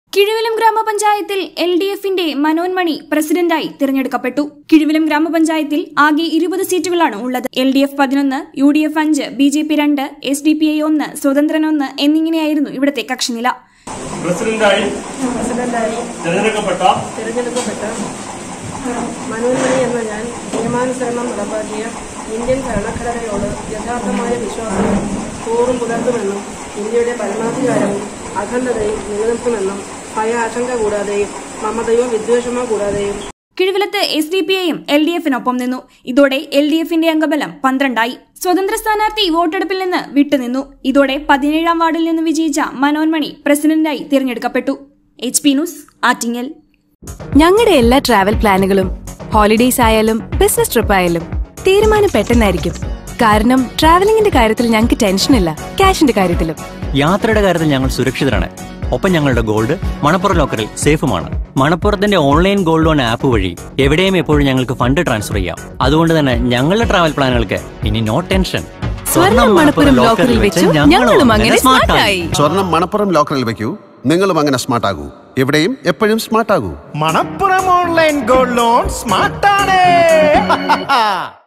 കിഴുവിലം ഗ്രാമപഞ്ചായത്തിൽ L D എഫിന്റെ മനോൻ മണി പ്രസിഡന്റായി തിരഞ്ഞെടുക്കപ്പെട്ടു കിഴുവിലം ഗ്രാമപഞ്ചായത്തിൽ ആകെ ഇരുപത് സീറ്റുകളാണ് ഉള്ളത് എൽ ഡി എഫ് പതിനൊന്ന് യു ഡി എഫ് അഞ്ച് ബി ജെ പി രണ്ട് എസ് ഡി പി ഐ ഒന്ന് സ്വതന്ത്രൻ ഒന്ന് എന്നിങ്ങനെയായിരുന്നു ഇവിടുത്തെ കക്ഷിനില പ്രസിഡന്റായി പ്രസിഡന്റായി തിരഞ്ഞെടുക്കപ്പെട്ട തിരഞ്ഞെടുക്കപ്പെട്ട മനോന്മണി എന്ന ഞാൻ നിയമാനുസരണം നടപ്പാക്കിയ ഇന്ത്യൻ ഭരണഘടനയോട് യഥാർത്ഥമായ വിശ്വാസവും കൂറും പുലർത്തുമെന്നും ഇന്ത്യയുടെ പരമാധികാരവും അഖണ്ഡതയും നിലനിൽക്കുമെന്നും ഭയ ആശങ്ക കൂടാതെയും മമതയോ വിദ്വേഷമോ കൂടാതെയും കിഴുവിലത്ത് എസ് ഡി പി ഐയും എൽ ഡി എഫിനൊപ്പം നിന്നു ഇതോടെ എൽ ഡി എഫിന്റെ അംഗബലം പന്ത്രണ്ടായി സ്വതന്ത്ര സ്ഥാനാർത്ഥി വോട്ടെടുപ്പിൽ നിന്ന് വിട്ടുനിന്നു ഇതോടെ പതിനേഴാം വാർഡിൽ നിന്ന് വിജയിച്ച മനോൻ മണി പ്രസിഡന്റായി തിരഞ്ഞെടുക്കപ്പെട്ടു എച്ച് പി ന്യൂസ് ആറ്റിങ്ങൽ ഞങ്ങളുടെ എല്ലാ ട്രാവൽ പ്ലാനുകളും ഹോളിഡേയ്സ് ആയാലും ബിസിനസ് ട്രിപ്പ് ആയാലും തീരുമാനം പെട്ടെന്നായിരിക്കും കാരണം ട്രാവലിംഗിന്റെ കാര്യത്തിൽ ഞങ്ങൾക്ക് ടെൻഷനില്ല ക്യാഷിന്റെ കാര്യത്തിലും യാത്രയുടെ കാര്യത്തിൽ ഞങ്ങൾ സുരക്ഷിതരാണ് ഒപ്പം ഞങ്ങളുടെ ഗോൾഡ് മണപ്പുറം ലോക്കറിൽ സേഫുമാണ് മണപ്പുറത്തിന്റെ ഓൺലൈൻ ഗോൾഡ് ലോൺ ആപ്പ് വഴി എവിടെയും എപ്പോഴും ഞങ്ങൾക്ക് ഫണ്ട് ട്രാൻസ്ഫർ ചെയ്യാം അതുകൊണ്ട് തന്നെ ഞങ്ങളുടെ ട്രാവൽ പ്ലാനുകൾക്ക് ഇനി നോ ടെൻഷൻ സ്വർണം മണപ്പുറം ലോക്കറിൽ വെച്ചു ഞങ്ങളും അങ്ങനെ സ്മാർട്ടായി സ്വർണം മണപ്പുറം ലോക്കറിൽ വെക്കൂ നിങ്ങളും അങ്ങനെ സ്മാർട്ട് ആകൂ എവിടെയും എപ്പോഴും സ്മാർട്ട് ആകൂ മണപ്പുറം ഓൺലൈൻ ഗോൾഡ് ലോൺ സ്മാർട്ടാണ്